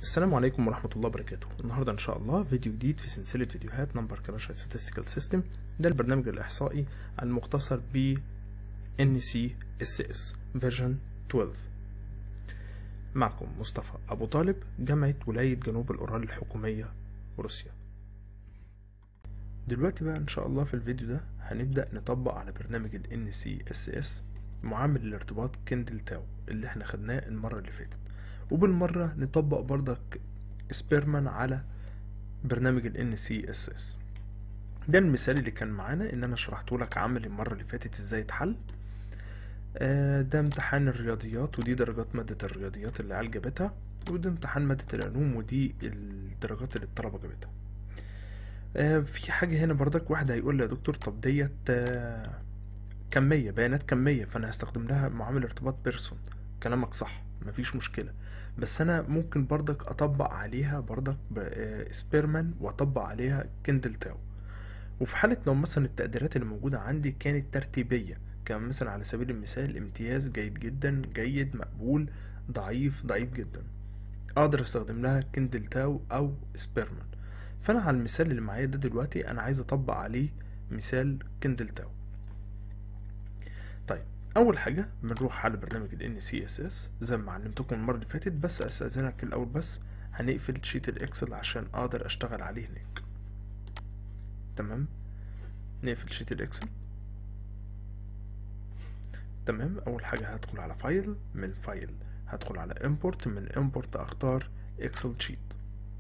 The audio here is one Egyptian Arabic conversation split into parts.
السلام عليكم ورحمة الله وبركاته النهاردة إن شاء الله فيديو جديد في سلسلة فيديوهات نمبر كراش Statistical System ده البرنامج الإحصائي المختصر ب NCSS version 12 معكم مصطفى أبو طالب جامعة ولاية جنوب الأورال الحكومية روسيا دلوقتي بقى إن شاء الله في الفيديو ده هنبدأ نطبق على برنامج ال NCSS معامل الارتباط كندل تاو اللي احنا خدناه المرة اللي فاتت وبالمرة نطبق برضك سبيرمان على برنامج ال NCSS ده المثال اللي كان معانا ان انا شرحته لك عملي المرة اللي فاتت ازاي اتحل آه ده امتحان الرياضيات ودي درجات مادة الرياضيات اللي العيال جابتها وده امتحان مادة العلوم ودي الدرجات اللي الطلبة جابتها آه في حاجة هنا برضك واحد هيقول لي يا دكتور طب ديت آه كمية بيانات كمية فانا هستخدم لها معامل ارتباط بيرسون كلامك صح مفيش مشكلة بس انا ممكن برضك اطبق عليها برضك سبيرمان واطبق عليها كندل تاو وفي حالة لو مثلا التقديرات اللي موجودة عندي كانت ترتيبية كان مثلا على سبيل المثال امتياز جيد جدا جيد مقبول ضعيف ضعيف جدا اقدر استخدم لها كندل تاو او سبيرمان فانا على المثال اللي معايا ده دلوقتي انا عايز اطبق عليه مثال كندل تاو طيب اول حاجه بنروح على برنامج ال NCSS زي ما علمتكم المره اللي فاتت بس استاذنك الاول بس هنقفل شيت الاكسل عشان اقدر اشتغل عليه هناك تمام نقفل شيت الاكسل تمام اول حاجه هدخل على فايل من فايل هدخل على import من import اختار اكسل شيت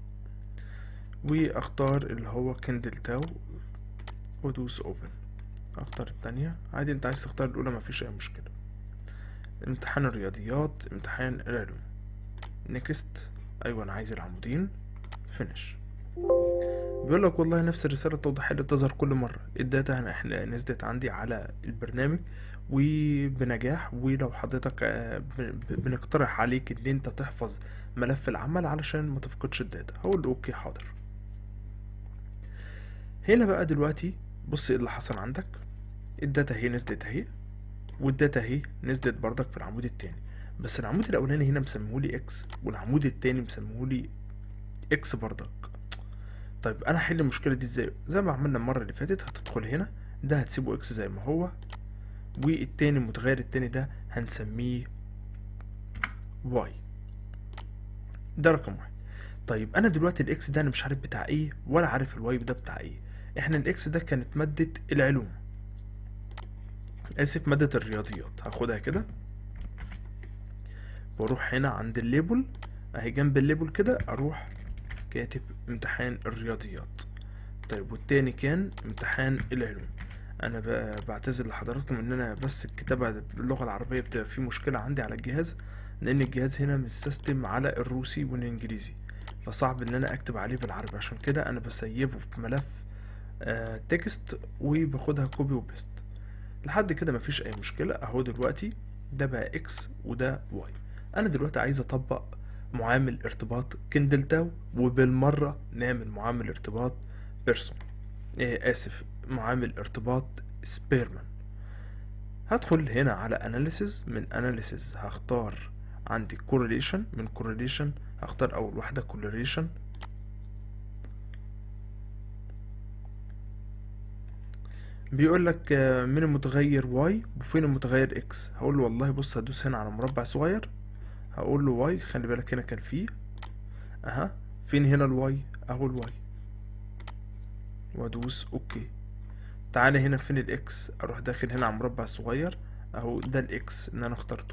واختار اللي هو كندل تاو وادوس اوبن اختار التانية عادي انت عايز تختار الاولى مفيش اي مشكلة امتحان الرياضيات امتحان العلوم نيكست ايوه انا عايز العمودين فينش بيقول لك والله نفس الرسالة التوضيحية اللي بتظهر كل مرة الداتا هنا احنا نزلت عندي على البرنامج وبنجاح ولو حضرتك بنقترح عليك ان انت تحفظ ملف العمل علشان ما تفقدش الداتا هقول له اوكي حاضر هنا بقى دلوقتي بص ايه اللي حصل عندك الداتا اهي نزلت اهي والداتا اهي نزلت بردك في العمود التاني بس العمود الاولاني هنا مسميهولي اكس والعمود التاني مسميهولي اكس بردك طيب انا احل المشكله دي ازاي زي ما عملنا المره اللي فاتت هتدخل هنا ده هتسيبه اكس زي ما هو والتاني المتغير التاني ده هنسميه واي ده رقم واحد طيب انا دلوقتي الاكس ده انا مش عارف بتاع ايه ولا عارف الواي ده بتاع ايه احنا الاكس ده كانت مادة العلوم اسف مادة الرياضيات هاخدها كده واروح هنا عند الليبل اهي جنب الليبل كده اروح كاتب امتحان الرياضيات طيب والتاني كان امتحان العلوم انا بعتذر لحضراتكم ان انا بس الكتابة باللغة العربية بتبقى في مشكلة عندي على الجهاز لان الجهاز هنا متسيستم على الروسي والانجليزي فصعب ان انا اكتب عليه بالعربي عشان كده انا بسيفه في ملف آه تكست وباخدها كوبي وبيست لحد كده مفيش اي مشكلة اهو دلوقتي ده بقى اكس وده واي انا دلوقتي عايز اطبق معامل ارتباط كندل تاو وبالمرة نعمل معامل ارتباط بيرسون آه اسف معامل ارتباط سبيرمان هدخل هنا على اناليسز من اناليسز هختار عندي correlation من correlation هختار اول واحدة correlation بيقول لك من المتغير واي وفين المتغير اكس هقول له والله بص هدوس هنا على مربع صغير هقول له واي خلي بالك هنا كان فيه اها فين هنا الواي اهو الواي وادوس اوكي تعالى هنا فين الاكس اروح داخل هنا على مربع صغير اهو ده الاكس اللي انا اخترته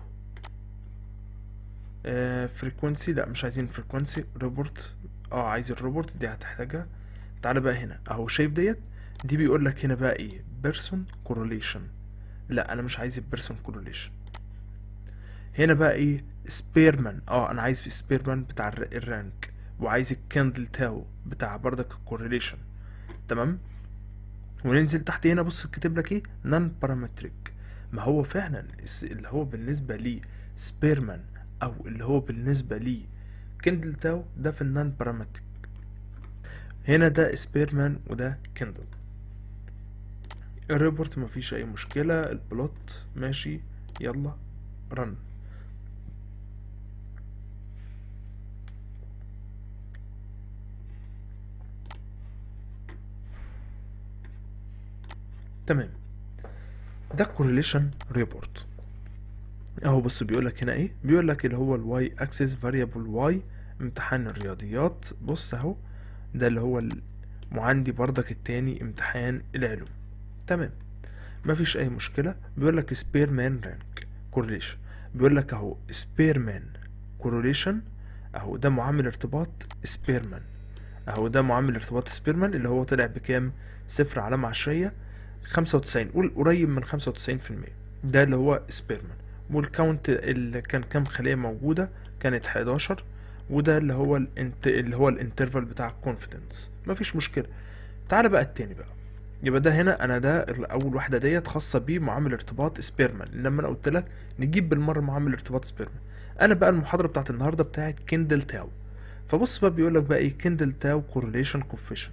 آه فريكونسي لا مش عايزين فريكونسي روبورت اه عايز الروبورت دي هتحتاجها تعالى بقى هنا اهو شايف ديت دي بيقول لك هنا بقى ايه بيرسون كورليشن لا انا مش عايز البيرسون كورليشن هنا بقى ايه سبيرمان اه انا عايز سبيرمان بتاع الرانك وعايز الكاندل تاو بتاع بردك الكورليشن تمام وننزل تحت هنا بص كاتب لك ايه نون بارامتريك ما هو فعلا اللي هو بالنسبه لي سبيرمان او اللي هو بالنسبه لي كندل تاو ده في النون بارامتريك هنا ده سبيرمان وده كندل الريبورت مفيش اي مشكلة البلوت ماشي يلا رن تمام ده كورليشن ريبورت اهو بص بيقول لك هنا ايه بيقول لك اللي هو الواي اكسس فاريبل واي امتحان الرياضيات بص اهو ده اللي هو ال... وعندي بردك التاني امتحان العلوم تمام مفيش اي مشكله بيقول لك سبيرمان رانك كورليشن بيقول لك اهو سبيرمان كورليشن اهو ده معامل ارتباط سبيرمان اهو ده معامل ارتباط سبيرمان اللي هو طلع بكام صفر علامة عشرية خمسة وتسعين قول قريب من خمسة وتسعين في المية ده اللي هو سبيرمان والكاونت اللي كان كام خلية موجودة كانت حداشر وده اللي هو الانت... اللي هو الانترفال بتاع الكونفيدنس مفيش مشكلة تعال بقى التاني بقى يبقى ده هنا انا ده اول واحده ديت خاصه بمعامل ارتباط سبيرمان لما انا قلت لك نجيب بالمره معامل ارتباط سبيرمان انا بقى المحاضره بتاعت النهارده بتاعت كيندل تاو فبص بقى بيقول لك بقى ايه كيندل تاو كورليشن كوفيشن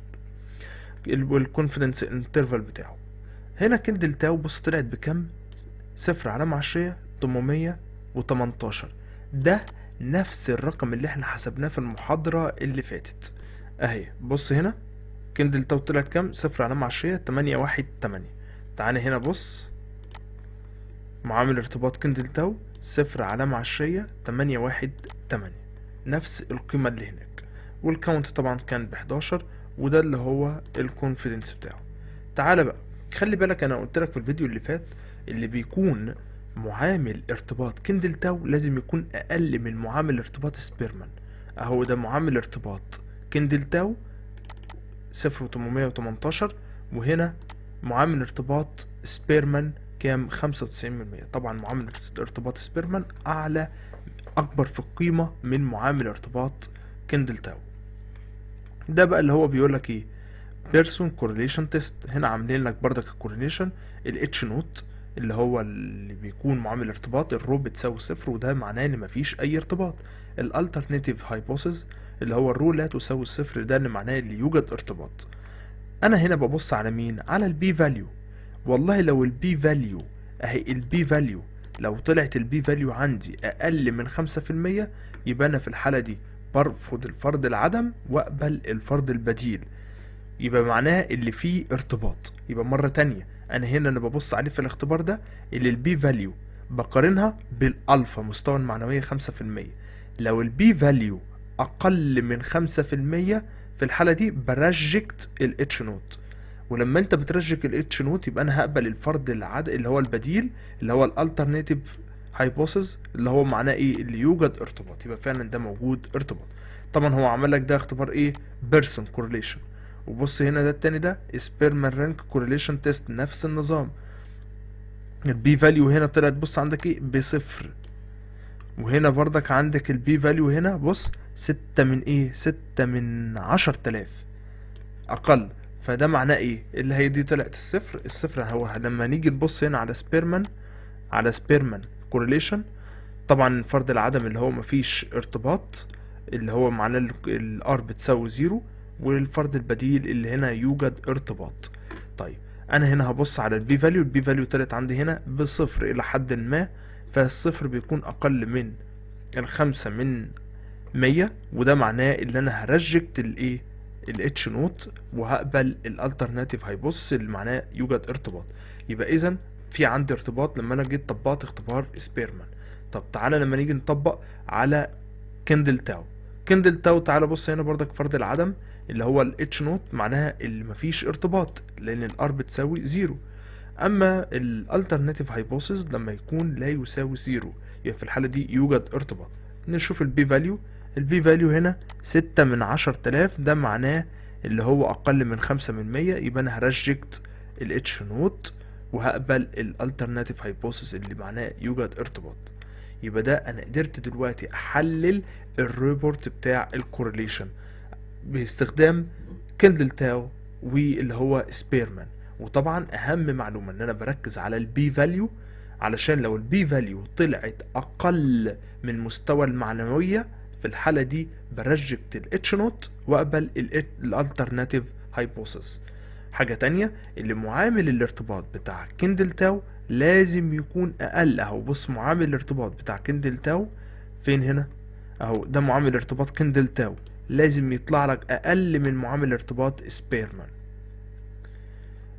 والكونفيدنس انترفال بتاعه هنا كيندل تاو بص طلعت بكام صفر علامة عشرية تمنمية وتمنتاشر ده نفس الرقم اللي احنا حسبناه في المحاضرة اللي فاتت اهي بص هنا كندل تاو طلعت كام صفر علامة عشرية تمانية واحد تمانية تعالى هنا بص معامل ارتباط كندل تاو صفر علامة عشرية تمانية واحد تمانية نفس القيمة اللي هناك والكاونت طبعا كان بحداشر وده اللي هو الكونفيدنس بتاعه تعالى بقى خلي بالك انا قلت لك في الفيديو اللي فات اللي بيكون معامل ارتباط كندل تاو لازم يكون اقل من معامل ارتباط سبيرمان اهو ده معامل ارتباط كندل تاو صفر وتمنمية وتمنتاشر وهنا معامل ارتباط سبيرمان كام خمسة وتسعين من المية طبعا معامل ارتباط سبيرمان أعلى أكبر في القيمة من معامل ارتباط كندل تاو ده بقى اللي هو بيقول لك ايه بيرسون كورليشن تيست هنا عاملين لك بردك الكورليشن الاتش نوت اللي هو اللي بيكون معامل ارتباط الرو بتساوي صفر وده معناه ان مفيش اي ارتباط الالترناتيف هايبوثيس اللي هو الرو لا تساوي الصفر ده اللي معناه اللي يوجد ارتباط انا هنا ببص على مين على البي فاليو والله لو البي فاليو اهي البي فاليو لو طلعت البي فاليو عندي اقل من خمسة في المية يبقى انا في الحالة دي برفض الفرض العدم واقبل الفرض البديل يبقى معناها اللي فيه ارتباط يبقى مرة تانية انا هنا انا ببص عليه في الاختبار ده اللي البي فاليو بقارنها بالالفا مستوى المعنوية خمسة في المية لو البي فاليو اقل من خمسة في المية في الحالة دي برجكت الاتش نوت ولما انت بترجك الاتش نوت يبقى انا هقبل الفرض العد اللي هو البديل اللي هو الالترناتيف هايبوثيس اللي هو معناه ايه اللي يوجد ارتباط يبقى فعلا ده موجود ارتباط طبعا هو عمل لك ده اختبار ايه بيرسون كورليشن وبص هنا ده التاني ده سبيرمان رانك كورليشن تيست نفس النظام البي فاليو هنا طلعت بص عندك ايه بصفر وهنا برضك عندك البي فاليو هنا بص ستة من ايه ستة من عشر تلاف اقل فده معناه ايه اللي هي دي طلعت الصفر الصفر هو لما نيجي نبص هنا على سبيرمان على سبيرمان كورليشن طبعا فرض العدم اللي هو مفيش ارتباط اللي هو معناه الار بتساوي زيرو والفرض البديل اللي هنا يوجد ارتباط طيب انا هنا هبص على البي فاليو البي فاليو طلعت عندي هنا بصفر الى حد ما فالصفر بيكون اقل من الخمسة من مية وده معناه ان انا هرجكت الايه الاتش نوت وهقبل الالترناتيف هايبوثيس اللي معناه يوجد ارتباط يبقى اذا في عندي ارتباط لما انا جيت طبقت اختبار سبيرمان طب تعالى لما نيجي نطبق على كندل تاو كندل تاو تعالى بص هنا برضك فرض العدم اللي هو الاتش نوت معناها اللي مفيش ارتباط لان الار بتساوي زيرو اما الالترناتيف هايبوثيس لما يكون لا يساوي زيرو يبقى في الحاله دي يوجد ارتباط نشوف البي فاليو البي فاليو هنا ستة من عشر تلاف ده معناه اللي هو اقل من خمسة من مية يبقى انا هرجكت الاتش نوت وهقبل الالترناتيف هايبوثيس اللي معناه يوجد ارتباط يبقى ده انا قدرت دلوقتي احلل الريبورت بتاع الكورليشن باستخدام كندل تاو واللي هو سبيرمان وطبعا اهم معلومه ان انا بركز على البي فاليو علشان لو البي فاليو طلعت اقل من مستوى المعنويه في الحاله دي برجكت الاتش نوت واقبل الالترناتيف هايبوثيس حاجة تانية اللي معامل الارتباط بتاع كندل تاو لازم يكون اقل اهو بص معامل الارتباط بتاع كندل تاو فين هنا اهو ده معامل ارتباط كندل تاو لازم يطلع لك اقل من معامل ارتباط سبيرمان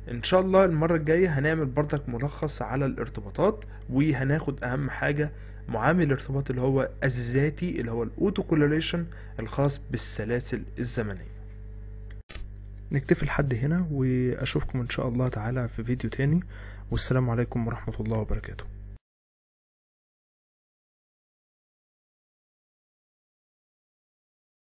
ان شاء الله المرة الجاية هنعمل برضك ملخص على الارتباطات وهناخد اهم حاجة معامل الارتباط اللي هو الذاتي اللي هو الاوتو كولوريشن الخاص بالسلاسل الزمنية نكتفي لحد هنا واشوفكم ان شاء الله تعالى في فيديو تاني والسلام عليكم ورحمة الله وبركاته